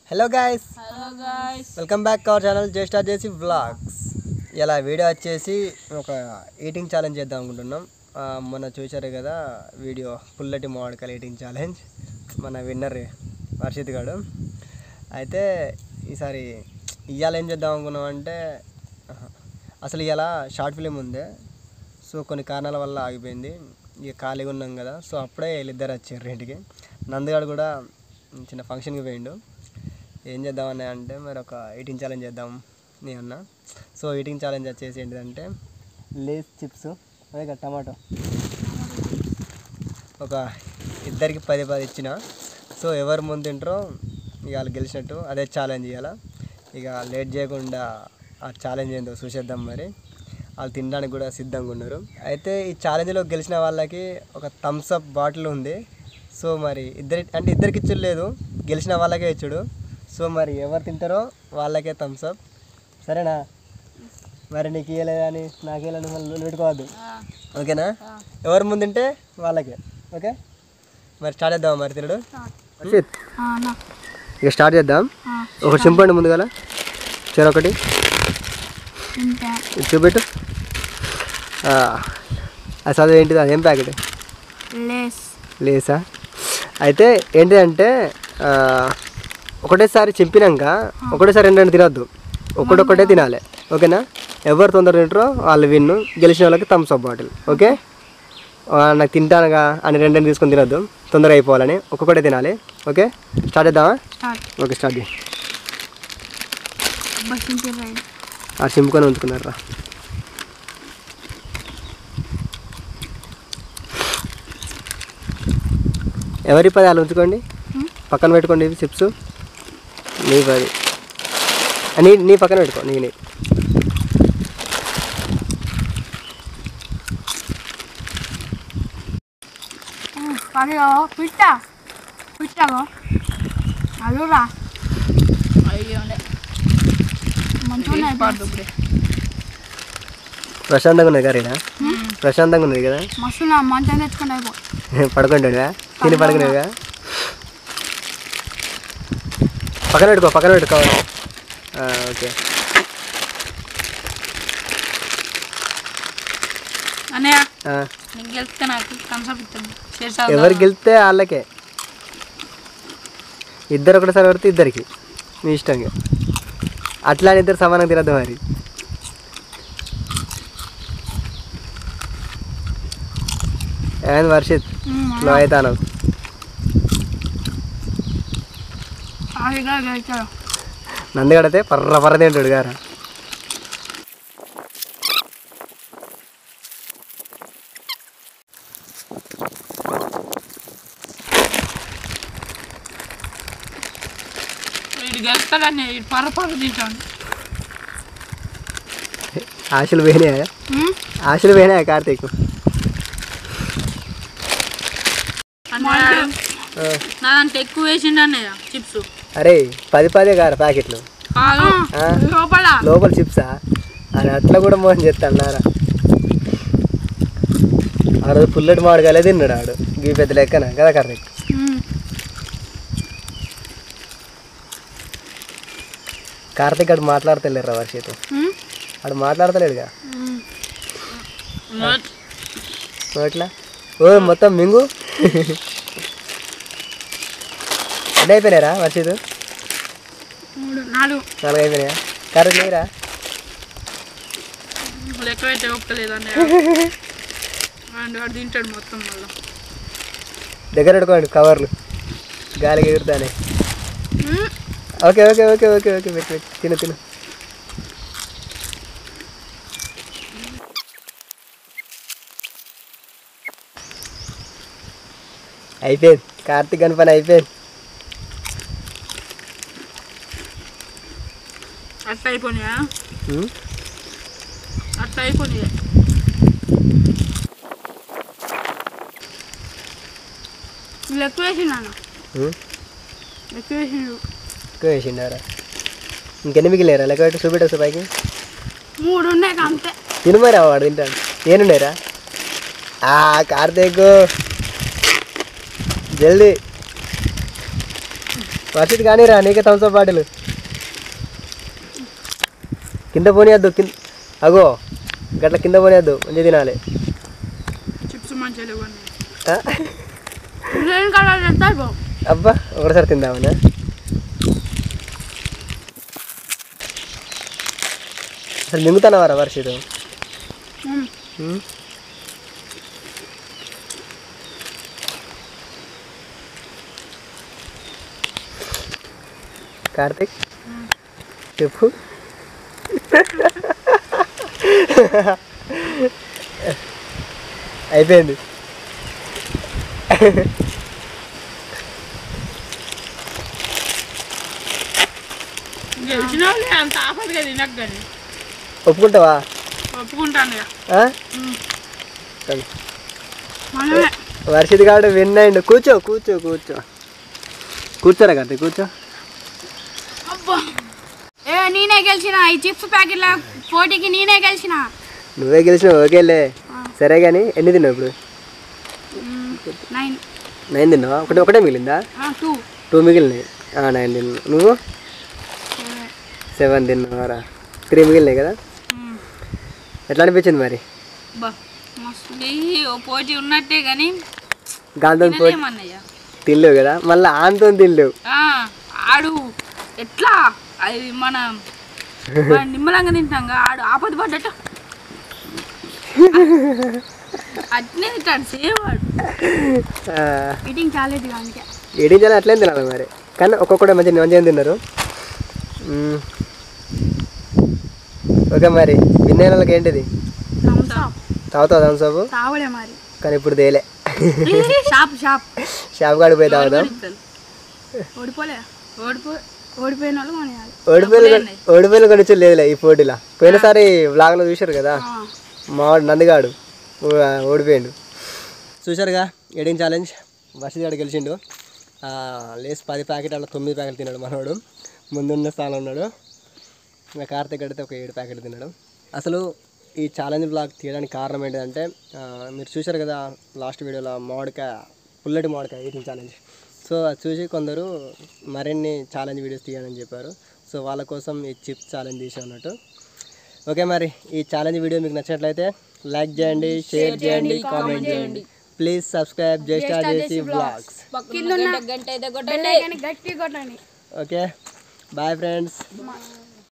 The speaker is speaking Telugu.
Hello guys hello guys welcome back our channel just చేసి వ్లాగ్స్ ఇలా వీడియో వచ్చేసి ఒక ఈటింగ్ ఛాలెంజ్ చేద్దాం అనుకుంటున్నాం ఆ, మొన్న చూశారు కదా వీడియో పుల్లటి మామిడికాయలు ఈటింగ్ ఛాలెంజ్ మన విన్నర్ వర్షిత్ గాడు అయితే ఈసారి ఇవాళ ఏం చేద్దాం అనుకున్నాం అంటే ఆహా, అసలు ఇలా షార్ట్ ఫిలిం ఉంది సో కొన్ని కారణాల వల్ల ఆగిపోయింది ఇక ఖాళీగా ఉన్నాం కదా సో అప్పుడే వీళ్ళిద్దరు వచ్చారు ఇంటికి నందగాడు కూడా చిన్న ఫంక్షన్కి పోయిండు ఏం చేద్దామని అంటే మరి ఒక ఈటింగ్ ఛాలెంజ్ చేద్దాం నీ అన్న సో ఈటింగ్ ఛాలెంజ్ వచ్చేసి ఏంటిదంటే లేస్ చిప్స్ అదే కదా టమాటో ఒక ఇద్దరికి పది పది ఇచ్చిన సో ఎవరు ముందు తింటారో ఇక వాళ్ళు గెలిచినట్టు అదే ఛాలెంజ్ ఇవాళ ఇక లేట్ చేయకుండా ఆ ఛాలెంజ్ ఏందో చూసేద్దాం మరి వాళ్ళు తినడానికి కూడా సిద్ధంగా ఉన్నారు అయితే ఈ ఛాలెంజ్లో గెలిచిన వాళ్ళకి ఒక థమ్స్ అప్ బాటిల్ ఉంది సో మరి ఇద్దరి అంటే ఇద్దరికి ఇచ్చుడు లేదు గెలిచిన వాళ్ళకే ఇచ్చుడు సో మరి ఎవరు తింటారో వాళ్ళకే థమ్స్ అప్ సరేనా మరి నీకు ఇవ్వలేదని నాకు ఇవ్వలేని మళ్ళీ పెట్టుకోవద్దు ఓకేనా ఎవరు ముందు తింటే వాళ్ళకే ఓకే మరి స్టార్ట్ చేద్దాం మరి తినడు హర్షిత్ ఇక స్టార్ట్ చేద్దాం ఒక చింపండి ముందు గల చెరొకటి ఇది చూపెట్టు ఆ, అది చదువు ఏంటిది అదేం ప్యాకెట్ లేస్ లేసా అయితే ఏంటిదంటే ఆ, ఒకటేసారి చింపినాక ఒకటేసారి రెండు రెండు తినొద్దు ఒకటొక్కటే తినాలి ఓకేనా ఎవరు తొందర తింటారో వాళ్ళు విన్ను గెలిచిన వాళ్ళకి థమ్స్ అప్ బాటిల్ ఓకే ఆ, నాకు తింటానుగా అని రెండు రెండు తీసుకొని తినొద్దు తొందరగా అయిపోవాలని ఒక్కొక్కటే తినాలి ఓకే స్టార్ట్ చేద్దామా స్టార్ట్ ఓకే స్టార్ట్ చేయి బస్సింటి రైడ్ ఆ చింపుకొని ఉంచుకున్నారా ఎవరి పది అలా ఉంచుకోండి పక్కన పెట్టుకోండి ఇవి చిప్స్ నీ పది ఆ, నీ నీ పక్కన పెట్టుకో నీ నీ అదిగో పిట్ట పిట్టగో అదురా అయ్యో మంచిగా ప్రశాంతంగా ఉన్నది కదా ఈడ? ప్రశాంతంగా ఉన్నది కదా మస్తు నా మంచిగా తెచ్చుకుని అయిపో పడుకుంటాడుగా తిని పడుకునేవిగా పక్కన పెట్టుకో పక్కన పెట్టుకో ఆ, ఓకే అన్నయ్య ఆ, నీకు గెలిస్తే నాకు థమ్స్అప్ ఇస్తుంది చేసావు ఎవరు గెలిస్తే వాళ్ళకే ఇద్దరు ఒకటేసారి పడితే ఇద్దరికి మీ ఇష్టంగా అట్లా అని ఇద్దరు సమానంగా తినద్దు మరి ఏంది వర్షిత్ లో అవుతాను అదిగా గెలిచాడు నందిగడితే పర్ర పర్ర తింటాడు గారా వీడు గెలుస్తాడని వీడు పర్ర పర్ర తీసాడు ఆశలు పోయినాయా ఆశలు పోయినాయా కార్తీక్ ఆ, నాదంటే ఎక్కువ వేసిండు అన్నయ్య చిప్స్ అరే పది పదే గారా ప్యాకెట్లు కాదు ఆ, లోపల లోపల చిప్సా అని అట్లా కూడా మోసం చెప్తాను నారా ఆ రోజు పుల్లటి మామిడికాయలే తిన్నాడు ఆడు గీ పెద్ద లెక్కన కదా కార్తీక్ ఉమ్. కార్తీక్ అడు మాట్లాడతలేరు వర్షితో ఉమ్. ఆడు మాట్లాడతలేడుగా ఉమ్. ఎట్లా ఓ మొత్తం మింగు ఎన్ని అయిపోయినారా వర్షిత్ మూడు నాలుగు నాలుగు అయిపోయినాయా కార్తీక్ లేరా లెక్క అయితే ఒక్కలేదు అన్నయ్య అండ్ వాడు తింటాడు మొత్తం మళ్ళీ దగ్గర పెట్టుకోండి కవర్లు గాలికి ఎగురుతానే okay okay okay okay okay పెట్టు పెట్టు తిను తిను అయిపోయింది కార్తీక్ అని పని అయిపోయింది అట్లా అయిపోయినాయా ఉమ్, అట్లా అయిపోయినాయి వీళ్ళు ఎక్కువ వేసిండు అన్న ఉమ్, ఎక్కువ వేసిండు ఎక్కువ వేసిండారా ఇంకెన్ని మిగిలినారా లెక్క పెట్టి చూపెట్టచ్చు పైకి మూడు ఉన్నాయి ఇక అంతే తిను మరి వాడు తింటాడు ఏనున్నారా ఆ కార్తీక్ జల్దీ వర్షిత్ కానీ రా నీకే థమ్స్అప్ బాటిల్ కింద పోనీయద్దు కింద అగో గట్ల కింద పోనీయద్దు మంచిగా తినాలి చిప్స్ మంచిగా లేవన్నీ ఆ? నేను కాడ వెళ్తారు బాబు అబ్బా ఒకటిసారి తిందామన్నా అసలు మింగుతున్నావారా వర్షిత్ ఉమ్. కార్తిక్ చెప్పు అయిపోయింది గెలిచిన వాళ్ళు అంత ఆపదుగా తినకు కానీ ఒప్పుకుంటావా ఒప్పుకుంటాను ఇక. ఆ? ఉమ్. సరే. మనమే వర్షిత్ గారు విన్ అయిండు కూర్చో కూర్చో కూర్చో కూర్చోరా కార్తీక్ కూర్చో అబ్బా ఏ నేనే గెలిచిన ఈ చిప్స్ ప్యాకెట్ల పోటీకి నేనే గెలిచిన నువ్వే గెలిచినావు ఓకేలే సరే కానీ ఎన్ని తిన్నావు ఇప్పుడు నైన్ నైన్ తిన్నావా ఒకటి ఒకటే మిగిలిందా టూ టూ మిగిలినాయి ఆ, నైన్ తిన్నావు నువ్వు సెవెన్ తిన్నావారా త్రీ మిగిలినాయి కదా ఎట్లా అనిపించింది మరి బా మస్తు ఈ ఓ పోటీ ఉన్నట్టే కానీ గాంతో తినలేమన్నయ్య తినలేవు కదా మళ్ళీ ఆంతో తినలేవు ఆ, ఆడు ఎట్లా అది మన మన నిమ్మలంగా తింటాం ఆడు ఆపద పడ్డట్టు అట్నే తింటాడు సేమ్ వాడు ఈటింగ్ చాలేదు అందుకే ఏడించాలి చేయాలి అట్లే తినాలి మరి కానీ ఒక్కొక్కటి మంచి మంచిగా తిన్నారు మ్మ్. ఓకే మరి విన్ అయిన వాళ్ళకి ఏంటిది తాగుతావు థమ్స్అప్ తావలే మరి కానీ ఇప్పుడు తేలే షాప్ షాప్ షాప్ కాడికి పోయి తాగుదాం ఓడిపోలే ఓడిపో ఓడిపోయిన వాళ్ళు కొనేయాలి ఓడిపోయిన ఓడిపోయిన కనిచి లేదులే ఈ పోటీలో పోయినసారి వ్లాగ్లో చూశారు కదా మావాడు నందిగాడు ఓ- ఓడిపోయిండు చూశారుగా ఎడింగ్ ఛాలెంజ్ వర్షిత్ గాడు గెలిచిండు ఆ, లేస్ పది ప్యాకెట్ అలా తొమ్మిది ప్యాకెట్ తిన్నాడు మనవాడు ముందున్న స్థానంలో ఉన్నాడు ఇంకా కార్తీక్ గడితే ఒక ఏడు ప్యాకెట్ తిన్నాడు అసలు ఈ ఛాలెంజ్ బ్లాగ్ తీయడానికి కారణం ఏంటంటే ఆ, మీరు చూశారు కదా లాస్ట్ వీడియోలో మామిడికాయ పుల్లటి మామిడికాయ ఈటింగ్ ఛాలెంజ్ సో అది చూసి కొందరు మరిన్ని ఛాలెంజ్ వీడియోస్ తీయని చెప్పారు సో వాళ్ళ కోసం ఈ చిప్స్ ఛాలెంజ్ తీసి అన్నట్టు ఓకే మరి ఈ ఛాలెంజ్ వీడియో మీకు నచ్చినట్లయితే లైక్ చేయండి షేర్ చేయండి కామెంట్ చేయండి please subscribe Jai star JC blogs గంట గంట గట్టి కొట్టండి ఓకే బాయ్ ఫ్రెండ్స్